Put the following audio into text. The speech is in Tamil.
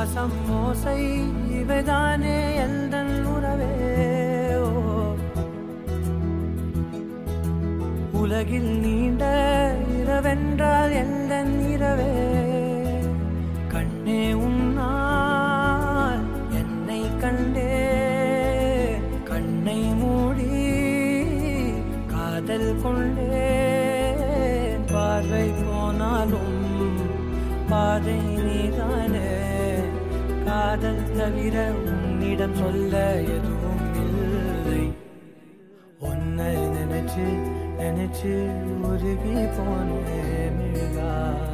சுவாசம் மோசை இவைதானே எந்தன் உறவே ஓ உலகில் நீண்ட இரவென்றால் எந்தன் இரவே கண்ணே உன்னால் என்னை கண்டே கண்ணை மூடி காதல் கொண்டே பார்வை போனாலும் பாதை நீதானே காதல் தவிர உன்னிடம் சொல்ல எதுவும் இல்லை உன்னை நினைச்சு நினைச்சு உருகி போனேன் மிழ்கா